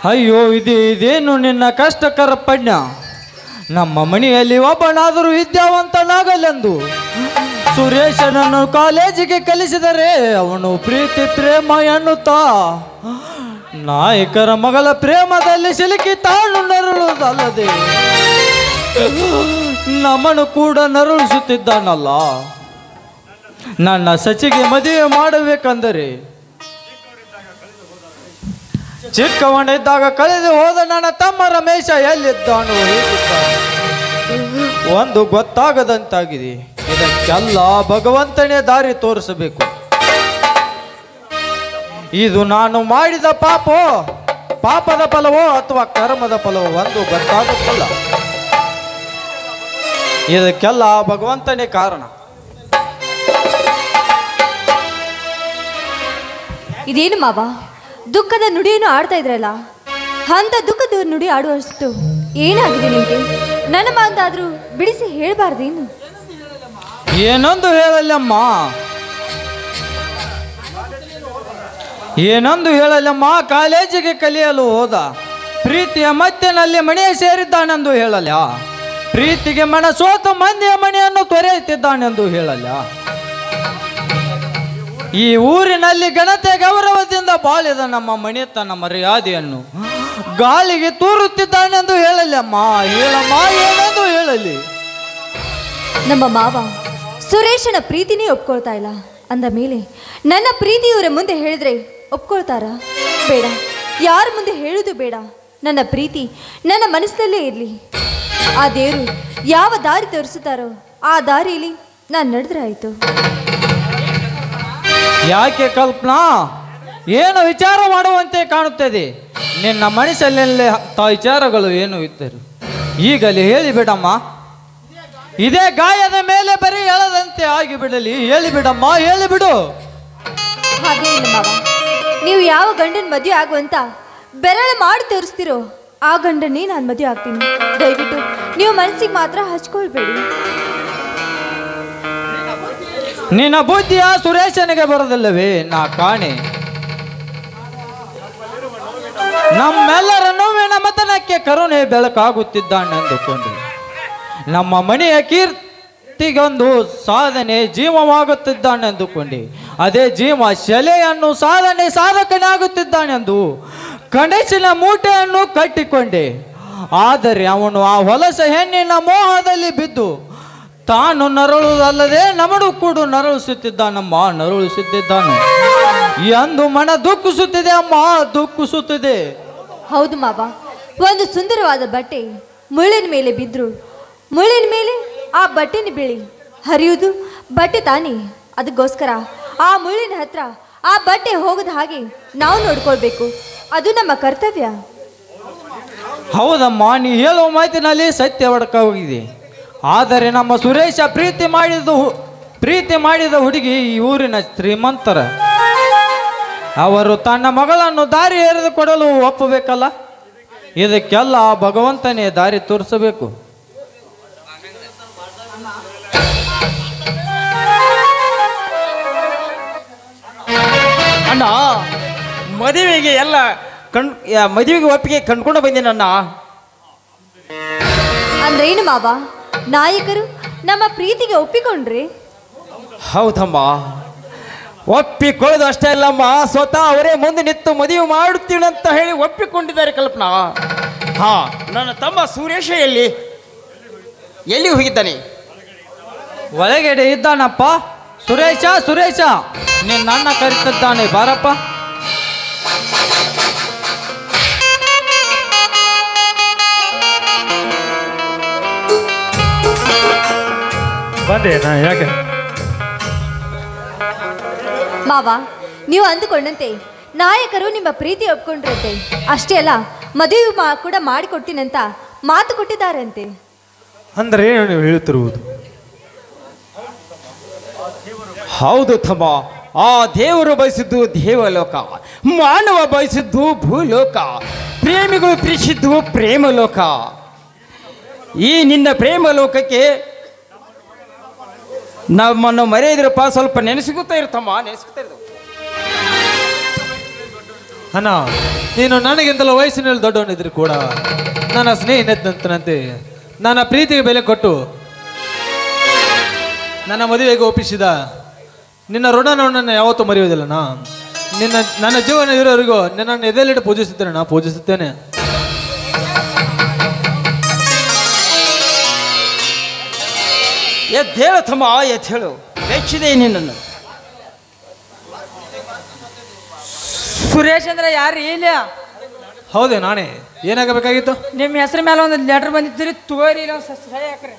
ಅಯ್ಯೋ ಇದು ಇದೇನು ನಿನ್ನ ಕಷ್ಟಕರ ಪಣ್ಯ ನಮ್ಮ ಮನೆಯಲ್ಲಿ ಒಬ್ಬನಾದರೂ ವಿದ್ಯಾವಂತನಾಗಲೆಂದು ಸುರೇಶನನ್ನು ಕಾಲೇಜಿಗೆ ಕಲಿಸಿದರೆ ಅವನು ಪ್ರೀತಿ ಪ್ರೇಮ ಎನ್ನುತ್ತಾ ನಾಯಕರ ಮಗಳ ಪ್ರೇಮದಲ್ಲಿ ಸಿಲುಕಿ ತಾನು ನರಳುವುದಲ್ಲದೆ ನಮ್ಮನ್ನು ಕೂಡ ನರಳಿಸುತ್ತಿದ್ದಾನಲ್ಲ ನನ್ನ ಸಚಿಗೆ ಮದುವೆ ಮಾಡಬೇಕಂದರೆ ಚಿಕ್ಕವನಿದ್ದಾಗ ಕಳೆದು ಹೋದ ನನ್ನ ತಮ್ಮ ರಮೇಶ ಎಲ್ಲಿದ್ದಾನೋ ಹೇಗಿದ್ದಾನೋ ಒಂದು ಗೊತ್ತಾಗದಂತಾಗಿದೆ ಇದಕ್ಕೆಲ್ಲ ಭಗವಂತನೇ ದಾರಿ ತೋರಿಸಬೇಕು ಇದು ನಾನು ಮಾಡಿದ ಪಾಪೋ ಪಾಪದ ಫಲವೋ ಅಥವಾ ಕರ್ಮದ ಫಲವೋ ಒಂದು ಗೊತ್ತಾಗುತ್ತಲ್ಲ ಇದಕ್ಕೆಲ್ಲ ಭಗವಂತನೇ ಕಾರಣ ಇದೇನು ಮಾವ ದುಃಖದ ನುಡಿಯನ್ನು ಆಡ್ತಾ ಇದ್ರಲ್ಲ ಅಂತ ದುಃಖದ ನುಡಿ ಆಡುವಷ್ಟು ಏನಾಗಿದೆ ನಿಮಗೆ ನನ್ನ ಮಾತಾದ್ರೂ ಬಿಡಿಸಿ ಹೇಳ್ಬಾರ್ದೇನು ಏನೊಂದು ಹೇಳಲ್ಲಮ್ಮ ಏನೊಂದು ಹೇಳಲ್ಲಮ್ಮ ಕಾಲೇಜಿಗೆ ಕಲಿಯಲು ಹೋದ ಪ್ರೀತಿಯ ಮಧ್ಯನಲ್ಲಿ ಮನೆಯ ಸೇರಿದ್ದಾನೆಂದು ಹೇಳಲ್ಲ ಪ್ರೀತಿಗೆ ಮನ ಸೋತು ಮಂದಿಯ ಮನೆಯನ್ನು ತೊರೆಯುತ್ತಿದ್ದಾನೆಂದು ಹೇಳಲ್ಲ ಈ ಊರಿನಲ್ಲಿ ಘನತೆ ಗೌರವದಿಂದ ಬಾಳಿದ ನಮ್ಮ ಮನೆತನ ಮರ್ಯಾದೆಯನ್ನು ಗಾಳಿಗೆ ತೂರುತ್ತಿದ್ದಾನೆಂದು ಹೇಳಲ್ಲಮ್ಮ ಹೇಳಮ್ಮ ಏನೆಂದು ಹೇಳಲಿ ನಮ್ಮ ಮಾವ ಸುರೇಶನ ಪ್ರೀತಿನೇ ಒಪ್ಕೊಳ್ತಾ ಇಲ್ಲ ಅಂದ ಮೇಲೆ ನನ್ನ ಪ್ರೀತಿ ಇವರ ಮುಂದೆ ಹೇಳಿದ್ರೆ ಒಪ್ಕೊಳ್ತಾರ ಬೇಡ ಯಾರ ಮುಂದೆ ಹೇಳುದು ಬೇಡ ನನ್ನ ಪ್ರೀತಿ ನನ್ನ ಮನಸ್ಸಿನಲ್ಲೇ ಇರಲಿ ಆ ದೇವರು ಯಾವ ದಾರಿ ತೋರಿಸುತ್ತಾರೋ ಆ ದಾರಿಯಲ್ಲಿ ನಾನು ನಡೆದ್ರೆ ಆಯಿತು ಯಾಕೆ ಕಲ್ಪನಾ ಏನು ವಿಚಾರ ಮಾಡುವಂತೆ ಕಾಣುತ್ತದೆ ನಿನ್ನ ಮನಸ್ಸಲ್ಲಿ ಅಂಥ ವಿಚಾರಗಳು ಏನು ಇದ್ದರು ಈಗಲೇ ಹೇಳಿಬಿಡಮ್ಮ ಇದೇ ಗಾಯದ ಮೇಲೆ ಬರೀ ಎಳದಂತೆ ಆಗಿಬಿಡಲಿ ಹೇಳಿಬಿಡಮ್ಮ ಹೇಳಿಬಿಡು ಹಾಗೆ ಇಲ್ಲ ಮಾವ ನೀವು ಯಾವ ಗಂಡನ ಮದುವೆ ಆಗುವಂತ ಬೆರಳು ಮಾಡಿ ತೋರಿಸ್ತಿರೋ ಆ ಗಂಡನ್ನೇ ನಾನು ಮದುವೆ ಆಗ್ತೀನಿ ದಯವಿಟ್ಟು ನೀವು ಮನಸ್ಸಿಗೆ ಮಾತ್ರ ಹಚ್ಕೊಳ್ಬೇಡಿ ನಿನ್ನ ಬುದ್ಧಿಯ ಸುರೇಶನಿಗೆ ಬರೋದಿಲ್ಲವೇ ನಾ ಕಾಣೆ ನಮ್ಮೆಲ್ಲರ ನೋವಿನ ಮತನಕ್ಕೆ ಕರುಣೆ ಬೆಳಕಾಗುತ್ತಿದ್ದಾನೆಂದುಕೊಂಡು ನಮ್ಮ ಮನೆಯ ಕೀರ್ತಿಗೊಂದು ಸಾಧನೆ ಜೀವವಾಗುತ್ತಿದ್ದಾನೆಂದುಕೊಂಡೆ ಅದೇ ಜೀವ ಶೆಲೆಯನ್ನು ಸಾಧನೆ ಸಾಧಕನಾಗುತ್ತಿದ್ದಾನೆಂದು ಕನಸಿನ ಮೂಟೆಯನ್ನು ಕಟ್ಟಿಕೊಂಡೆ ಆದರೆ ಅವನು ಆ ಹೊಲಸ ಹೆಣ್ಣಿನ ಮೋಹದಲ್ಲಿ ಬಿದ್ದು ತಾನು ನರಳುವುದಲ್ಲದೆ ನಮಡು ಕೂಡ ನರಳಿಸುತ್ತಿದ್ದಾನಮ್ಮ ನರಳಿಸುತ್ತಿದ್ದಾನೆ ಎಂದು ಮನ ದುಃಖಿಸುತ್ತಿದೆ ಅಮ್ಮ ದುಃಖಿಸುತ್ತಿದೆ ಹೌದು ಮಾವ ಒಂದು ಸುಂದರವಾದ ಬಟ್ಟೆ ಮುಳ್ಳಿನ ಮೇಲೆ ಬಿದ್ರು ಮುಳ್ಳಿನ ಮೇಲೆ ಆ ಬಟ್ಟೆನ ಬೀಳಿ ಹರಿಯುವುದು ಬಟ್ಟೆ ತಾನೇ ಅದಕ್ಕೋಸ್ಕರ ಆ ಮುಳ್ಳಿನ ಹತ್ರ ಆ ಬಟ್ಟೆ ಹೋಗದ ಹಾಗೆ ನಾವು ನೋಡ್ಕೊಳ್ಬೇಕು ಅದು ನಮ್ಮ ಕರ್ತವ್ಯ ಹೌದಮ್ಮ ನೀ ಹೇಳುವ ಮಾತಿನಲ್ಲಿ ಸತ್ಯ ಹೋಗಿದೆ ಆದರೆ ನಮ್ಮ ಸುರೇಶ ಪ್ರೀತಿ ಮಾಡಿದ ಹು- ಪ್ರೀತಿ ಮಾಡಿದ ಹುಡುಗಿ ಈ ಊರಿನ ಶ್ರೀಮಂತರ ಅವರು ತನ್ನ ಮಗಳನ್ನು ದಾರಿ ಎರೆದು ಕೊಡಲು ಒಪ್ಪಬೇಕಲ್ಲ ಇದಕ್ಕೆಲ್ಲ ಭಗವಂತನೇ ದಾರಿ ತೋರಿಸಬೇಕು ಅಣ್ಣ ಮದುವೆಗೆ ಎಲ್ಲ ಕಣ್ ಯಾ- ಮದುವೆಗೆ ಒಪ್ಪಿಗೆ ಕಂಡ್ಕೊಂಡು ಬಂದಿನಣ್ಣ ಅಂದ್ರೆ ಏನು ಮಾವ ನಾಯಕರು ನಮ್ಮ ಪ್ರೀತಿಗೆ ಒಪ್ಪಿಕೊಂಡ್ರೆ ಹೌದಮ್ಮ ಒಪ್ಪಿಕೊಳ್ಳೋದು ಅಷ್ಟೇ ಅಲ್ಲಮ್ಮ ಸ್ವತಃ ಅವರೇ ಮುಂದೆ ನಿಂತು ಮದುವೆ ಮಾಡುತ್ತೀನಿ ಅಂತ ಹೇಳಿ ಒಪ್ಪಿಕೊಂಡಿದ್ದಾರೆ ಕಲ್ಪನಾ ಹಾ ನನ್ನ ತಮ್ಮ ಸುರೇಶ ಎಲ್ಲಿ ಎಲ್ಲಿ ಹೋಗಿದ್ದಾನೆ ಒಳಗಡೆ ಇದ್ದಾನಪ್ಪ ಸುರೇಶ ಸುರೇಶ ನಿನ್ನ ಅಣ್ಣ ಕರೀತಿದ್ದಾನೆ ಬಾರಪ್ಪ ಬಂದೇನಾ ಯಾಕೆ ಮಾವ ನೀವು ಅಂದುಕೊಂಡಂತೆ ನಾಯಕರು ನಿಮ್ಮ ಪ್ರೀತಿ ಒಪ್ಕೊಂಡ್ರಂತೆ ಅಷ್ಟೇ ಅಲ್ಲ ಮದುವೆ ಮಾ ಕೂಡ ಮಾಡಿಕೊಡ್ತೀನಂತ ಮಾತು ಕೊಟ್ಟಿದ್ದಾರಂತೆ ಅಂದ್ರೆ ಏನು ನೀವು ಹೇಳ್ತಿರುವುದು ಹೌದು ತಮ್ಮ ಆ ದೇವರು ಬಯಸಿದ್ದು ದೇವಲೋಕ ಮಾನವ ಬಯಸಿದ್ದು ಭೂಲೋಕ ಪ್ರೇಮಿಗಳು ಪ್ರೀತಿಸಿದ್ದು ಪ್ರೇಮಲೋಕ ಈ ನಿನ್ನ ಪ್ರೇಮ ಲೋಕಕ್ಕೆ ನಮ್ಮನ್ನು ಮರೆಯದ್ರಪ್ಪ ಸ್ವಲ್ಪ ನೆನೆಸಿಗುತ್ತಾ ಇರ್ತಮ್ಮ ನೆನೆಸ್ಕೊತಾ ಇರ್ತಾವ ಅಣ್ಣ ನೀನು ನನಗಿಂತಲೂ ವಯಸ್ಸಿನಲ್ಲಿ ದೊಡ್ಡವನಿದ್ರು ಕೂಡ ನನ್ನ ಸ್ನೇಹಿತನಂತೆ ನನ್ನ ಪ್ರೀತಿಗೆ ಬೆಲೆ ಕೊಟ್ಟು ನನ್ನ ಮದುವೆಗೆ ಒಪ್ಪಿಸಿದ ನಿನ್ನ ಋಣವನ್ನು ಯಾವತ್ತೂ ಮರೆಯುವುದಿಲ್ಲಣ್ಣ ನಿನ್ನ ನನ್ನ ಜೀವನ ಇರೋರಿಗೂ ನಿನ್ನನ್ನು ಎದೆಲಿಟ್ಟು ಪೂಜಿಸುತ್ತೇನೆ ನಾ ಪೂಜಿಸುತ್ತೇನೆ ಎದ್ದೇಳು ತಮ್ಮ ಎದ್ದೇಳು ಬೆಚ್ಚಿದೆ ನಿನ್ನನ್ನು ಸುರೇಶ್ ಅಂದ್ರೆ ಯಾರು ಇಲ್ಲ ಹೌದೇ ನಾನೇ ಏನಾಗಬೇಕಾಗಿತ್ತು ನಿಮ್ಮ ಹೆಸರು ಮೇಲೆ ಒಂದು ಲೆಟರ್ ಬಂದಿದ್ರಿ ತಗೋರಿ ಇಲ್ಲ ಒಂದು ಸಹಿ ಹಾಕ್ರಿ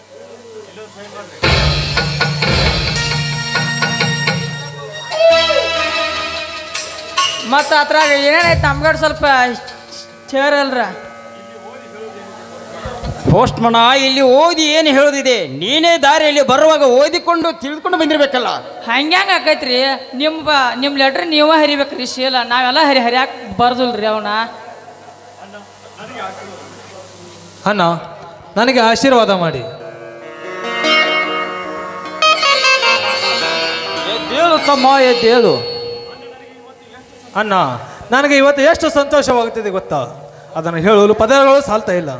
ಮತ್ತು ಅದ್ರಾಗ ಏನಾಯ್ತು ನಮ್ಗಡ್ ಸ್ವಲ್ಪ ಚೇರ್ ಅಲ್ರ ಪೋಸ್ಟ್ ಮನ ಇಲ್ಲಿ ಓದಿ ಏನು ಹೇಳೋದಿದೆ ನೀನೇ ದಾರಿಯಲ್ಲಿ ಬರುವಾಗ ಓದಿಕೊಂಡು ತಿಳಿದುಕೊಂಡು ಬಂದಿರ್ಬೇಕಲ್ಲ ಹಂಗ್ಯಾಂಗ ಆಕೈತ್ರಿ ನಿಮ್ಮ ಬ ನಿಮ್ಮ ಲೆಟ್ರ್ ನೀವ ಹರಿಬೇಕ್ರಿ ಶೀಲ ನಾವೆಲ್ಲ ಹರಿ ಹರಿಯಾಕ ಬರ್ದಿಲ್ರಿ ಅವನ ಅಣ್ಣ ನನಗೆ ಆಶೀರ್ವಾದ ಮಾಡಿ ಎದ್ದೇಳು ತಮ್ಮ ಎದ್ದೇಳು ಅಣ್ಣ ನನಗೆ ಇವತ್ತು ಎಷ್ಟು ಸಂತೋಷವಾಗುತ್ತಿದೆ ಗೊತ್ತಾ ಅದನ್ನು ಹೇಳಲು ಪದಗಳು ಸಾಲ್ತಾ ಇಲ್ಲ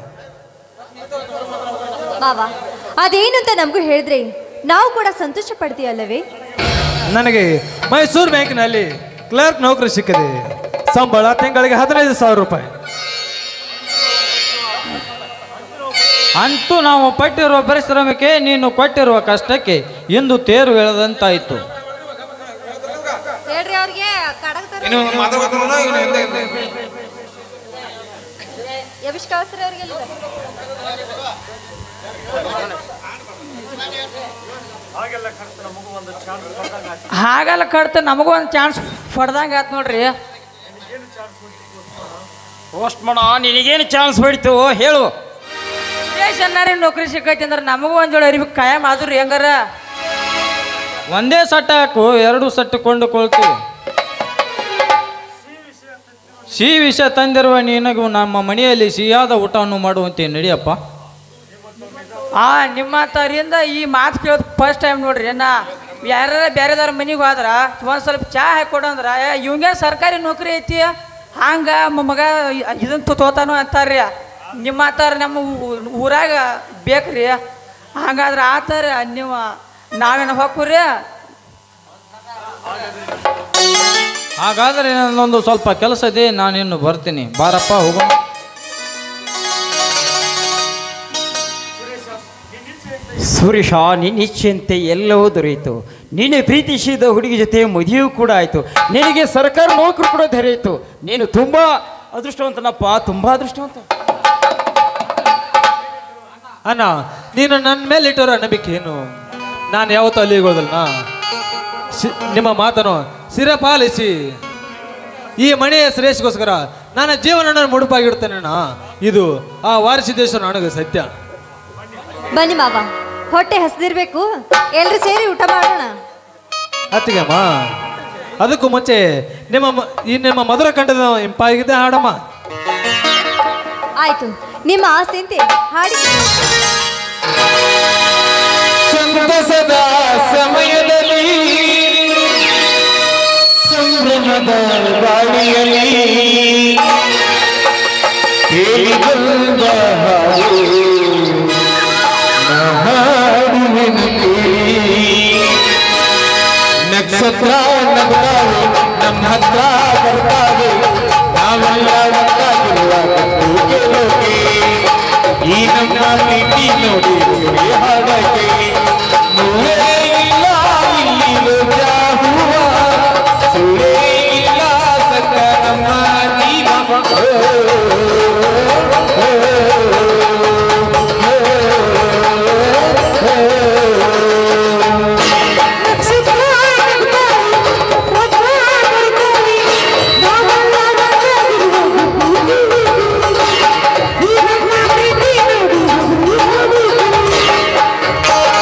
ಮಾವ ಅದೇನು ಅಂತ ನಮಗೂ ಹೇಳಿದ್ರೆ ನಾವು ಕೂಡ ಸಂತೋಷ ಪಡ್ತೀಯಲ್ಲವೇ ನನಗೆ ಮೈಸೂರು ಬ್ಯಾಂಕ್ನಲ್ಲಿ ಕ್ಲರ್ಕ್ ನೌಕರಿ ಸಿಕ್ಕಿದೆ ಸಂಬಳ ತಿಂಗಳಿಗೆ ಹದಿನೈದು ಸಾವಿರ ರೂಪಾಯಿ ಅಂತೂ ನಾವು ಪಟ್ಟಿರುವ ಪರಿಶ್ರಮಕ್ಕೆ ನೀನು ಕೊಟ್ಟಿರುವ ಕಷ್ಟಕ್ಕೆ ಇಂದು ತೇರು ಎಳೆದಂತಾಯಿತು ಹೇಳ್ರಿ ಅವ್ರಿಗೆ ಕಡಗ ಎಬಿಶ್ ಕಳಿಸ್ರಿ ಅವ್ರಿಗೆ ಹಾಗಲ್ಲ ಕಡ್ತ ನಮಗೂ ಒಂದು ಚಾನ್ಸ್ ಪಡ್ದಂಗೆ ಆತ್ ನೋಡ್ರಿ ಪೋಸ್ಟ್ ಮನ ನಿನಗೇನು ಚಾನ್ಸ್ ಹೊಡಿತು ಹೇಳು ಸುರೇಶ್ ಅನ್ನಾರಿ ನೌಕರಿ ಸಿಕ್ಕೈತಿ ಅಂದ್ರೆ ನಮಗೂ ಒಂದು ಜೋಡಿ ಅರಿವಿ ಕಾಯಂ ಆದ್ರಿ ಹೆಂಗಾರ ಒಂದೇ ಸಟ್ಟ ಹಾಕು ಎರಡು ಸಟ್ಟು ಕೊಂಡುಕೊಳ್ತೀವಿ ಸಿಹಿ ವಿಷ ತಂದಿರುವ ನಿನಗೂ ನಮ್ಮ ಮನೆಯಲ್ಲಿ ಸಿಹಿಯಾದ ಊಟವನ್ನು ಮಾಡುವಂತೆ ನಡಿಯಪ್ಪ ಆ ನಿಮ್ಮ ತರಿಂದ ಈ ಮಾತು ಕೇಳೋದು ಫಸ್ಟ್ ಟೈಮ್ ನೋಡ್ರಿ ನಾ ಯಾರ ಬೇರೆದವ್ರ ಮನೆಗೆ ಹೋದ್ರ ಒಂದು ಸ್ವಲ್ಪ ಚಾ ಹಾಕೊಡು ಅಂದ್ರೆ ಇವಂಗೆ ಸರ್ಕಾರಿ ನೌಕರಿ ಐತಿ ಹಂಗ ಮ- ಮಗ ಇದನ್ನ ತೋತಾನು ಅಂತಾರ್ರಿ ನಿಮ್ಮ ಆತಾರ ನಮ್ಮ ಊ- ಊರಾಗ ಬೇಕ್ರಿ ಹಂಗಾದ್ರೆ ಆತಾರ ನೀವು ನಾವೇನು ಹೋಗ್ರಿ ಹಾಗಾದರೆ ನನ್ನೊಂದು ಸ್ವಲ್ಪ ಕೆಲಸ ಇದೆ ನಾನಿನ್ನು ಬರ್ತೀನಿ ಬಾರಪ್ಪ ಹೋಗೋಣ ಸುರೇಶ ನಿನ್ನ ಇಚ್ಛೆಯಂತೆ ಎಲ್ಲವೂ ದೊರೆಯಿತು ನೀನು ಪ್ರೀತಿಸಿದ ಹುಡುಗಿ ಜೊತೆ ಮದುವೆಯೂ ಕೂಡ ಆಯಿತು ನಿನಗೆ ಸರ್ಕಾರ ನೌಕರಿ ಕೂಡ ದೊರೆಯಿತು ನೀನು ತುಂಬಾ ಅದೃಷ್ಟವಂತನಪ್ಪ ತುಂಬಾ ಅದೃಷ್ಟವಂತ ಅಣ್ಣ ನೀನು ನನ್ನ ಮೇಲೆ ಇಟ್ಟಿರೋ ನಂಬಿಕೆ ಏನು ನಾನು ಯಾವತ್ತೂ ಅಲ್ಲಿಗೋದಲ್ಲ ನಿಮ್ಮ ಮಾತನ್ನು ಸಿರಪಾಲಿಸಿ ಈ ಮನೆಯ ಶ್ರೇಷ್ಠಗೋಸ್ಕರ ನನ್ನ ಜೀವನ ಮುಡುಪಾಗಿಡ್ತೇನೆ ಅಣ್ಣ ಇದು ಆ ವಾರಸಿದ್ದೇಶ್ವರ ನನಗೆ ಸತ್ಯ ಬನ್ನಿ ಮಾವ ಹೊಟ್ಟೆ ಹಸ್ದಿರ್ಬೇಕು ಎಲ್ರು ಸೇರಿ ಊಟ ಮಾಡೋಣ ಅತ್ತಿಗೆಮ್ಮ ಅದಕ್ಕೂ ಮುಂಚೆ ನಿಮ್ಮ ಮ- ಈ ನಿಮ್ಮ ಮಧುರ ಕಂಠದ ಇಂಪಾಗಿದೆ ಹಾಡಮ್ಮ ಆಯ್ತು ನಿಮ್ಮ ಆಸೆಂತೆ ಹಾಡಿ ಸಂತಸದ ಸಮಯದಲ್ಲಿ ಸಂಭ್ರಮದ ಗಾಳಿಯಲ್ಲಿ ಕೇಳಿ ಬಂದ ಹಾಡು ನಾ ಹಾಡುವೆನು ಕೇಳಿ ನಕ್ಷತ್ರ ನಗುತ್ತಾವೆ ನಮ್ಮ ಹತ್ರ ಬರ್ತಾವೆ ನಾವೆಲ್ಲ ಒಂದಾಗಿರುವಾಗ ಕೇಳೋಕೆ ಈ ನಮ್ಮ ಪ್ರೀತಿ ನೋಡಿ ಸುಳಿ ಹಾಡಕ್ಕೆ ನೂರೇ ಇಲ್ಲ ಇಲ್ಲಿ ರೋಜಾ ಹೂವ ಸುಳೇ ಇಲ್ಲ ಸಕ ನಮ್ಮ ಜೀವ Thank you.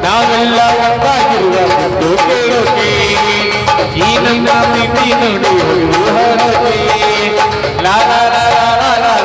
ನಾವೆಲ್ಲ ಒಂದಾಗಿರುವ ಬಿಟ್ಟು ಕೇಳೋಕೆ ಈ ನಮ್ಮ ಪ್ರೀತಿ ನೋಡಿ ಹೊರಗೆ ಲಾ ಲಾ ಲಾ ಲಾ ಲಾ ಲಾ